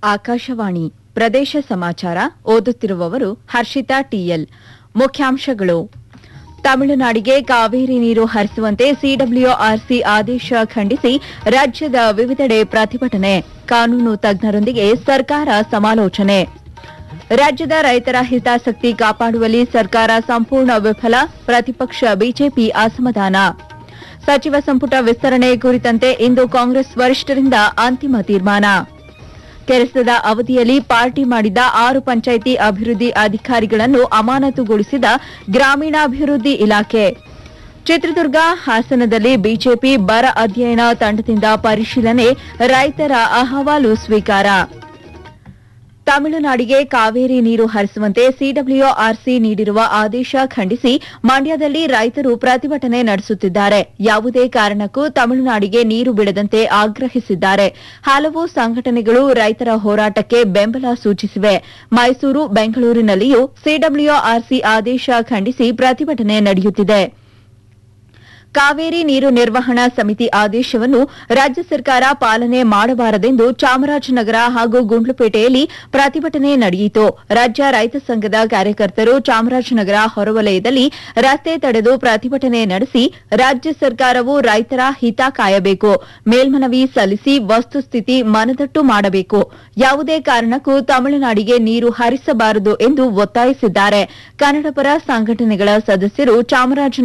ಆಕಾಶವಾಣಿ ಪ್ರದೇಶ ಸಮಾಚಾರ ಓದುತ್ತಿರುವವರು ಹರ್ಷಿತಾ ಟಿಎಲ್ ಮುಖ್ಯಾಂಶಗಳು ತಮಿಳುನಾಡಿಗೆ ಕಾವೇರಿ ನೀರು ಹರಿಸುವಂತೆ ಸಿಡಬ್ಲ್ಯೂಆರ್ಸಿ ಆದೇಶ ಖಂಡಿಸಿ ರಾಜ್ಯದ ವಿವಿಧೆಡೆ ಪ್ರತಿಭಟನೆ ಕಾನೂನು ತಜ್ಞರೊಂದಿಗೆ ಸರ್ಕಾರ ಸಮಾಲೋಚನೆ ರಾಜ್ಯದ ರೈತರ ಹಿತಾಸಕ್ತಿ ಕಾಪಾಡುವಲ್ಲಿ ಸರ್ಕಾರ ಸಂಪೂರ್ಣ ವಿಫಲ ಪ್ರತಿಪಕ್ಷ ಬಿಜೆಪಿ ಅಸಮಾಧಾನ ಸಚಿವ ಸಂಪುಟ ವಿಸ್ತರಣೆ ಕುರಿತಂತೆ ಇಂದು ಕಾಂಗ್ರೆಸ್ ವರಿಷ್ಠರಿಂದ ಅಂತಿಮ ತೀರ್ಮಾನ ಕೆಲಸದ ಅವಧಿಯಲ್ಲಿ ಪಾರ್ಟಿ ಮಾಡಿದ ಆರು ಪಂಚಾಯಿತಿ ಅಭಿವೃದ್ಧಿ ಅಧಿಕಾರಿಗಳನ್ನು ಅಮಾನತುಗೊಳಿಸಿದ ಗ್ರಾಮೀಣಾಭಿವೃದ್ಧಿ ಇಲಾಖೆ ಚಿತ್ರದುರ್ಗ ಹಾಸನದಲ್ಲಿ ಬಿಜೆಪಿ ಬರ ಅಧ್ಯಯನ ತಂಡದಿಂದ ಪರಿಶೀಲನೆ ರೈತರ ಅಹವಾಲು ಸ್ವೀಕಾರ ತಮಿಳುನಾಡಿಗೆ ಕಾವೇರಿ ನೀರು ಹರಿಸುವಂತೆ ಸಿಡಬ್ಲ್ಯೂಆರ್ಸಿ ನೀಡಿರುವ ಆದೇಶ ಖಂಡಿಸಿ ಮಂಡ್ಯದಲ್ಲಿ ರೈತರು ಪ್ರತಿಭಟನೆ ನಡೆಸುತ್ತಿದ್ದಾರೆ ಯಾವುದೇ ಕಾರಣಕ್ಕೂ ತಮಿಳುನಾಡಿಗೆ ನೀರು ಬಿಡದಂತೆ ಆಗ್ರಹಿಸಿದ್ದಾರೆ ಹಲವು ಸಂಘಟನೆಗಳು ರೈತರ ಹೋರಾಟಕ್ಕೆ ಬೆಂಬಲ ಸೂಚಿಸಿವೆ ಮೈಸೂರು ಬೆಂಗಳೂರಿನಲ್ಲಿಯೂ ಸಿಡಬ್ಲ್ಯೂಆರ್ಸಿ ಆದೇಶ ಖಂಡಿಸಿ ಪ್ರತಿಭಟನೆ ನಡೆಯುತ್ತಿದೆ ಕಾವೇರಿ ನೀರು ನಿರ್ವಹಣಾ ಸಮಿತಿ ಆದೇಶವನ್ನು ರಾಜ್ಯ ಸರ್ಕಾರ ಪಾಲನೆ ಮಾಡಬಾರದೆಂದು ಚಾಮರಾಜನಗರ ಹಾಗೂ ಗುಂಡ್ಲುಪೇಟೆಯಲ್ಲಿ ಪ್ರತಿಭಟನೆ ನಡೆಯಿತು ರಾಜ್ಯ ರೈತ ಸಂಘದ ಕಾರ್ಯಕರ್ತರು ಚಾಮರಾಜನಗರ ಹೊರವಲಯದಲ್ಲಿ ರಸ್ತೆ ತಡೆದು ಪ್ರತಿಭಟನೆ ನಡೆಸಿ ರಾಜ್ಯ ಸರ್ಕಾರವು ರೈತರ ಹಿತ ಕಾಯಬೇಕು ಮೇಲ್ಮನವಿ ಸಲ್ಲಿಸಿ ವಸ್ತುಸ್ಥಿತಿ ಮನದಟ್ಟು ಮಾಡಬೇಕು ಯಾವುದೇ ಕಾರಣಕ್ಕೂ ತಮಿಳುನಾಡಿಗೆ ನೀರು ಹರಿಸಬಾರದು ಎಂದು ಒತ್ತಾಯಿಸಿದ್ದಾರೆ ಕನ್ನಡಪರ ಸಂಘಟನೆಗಳ ಸದಸ್ಯರು ಚಾಮರಾಜನಗರ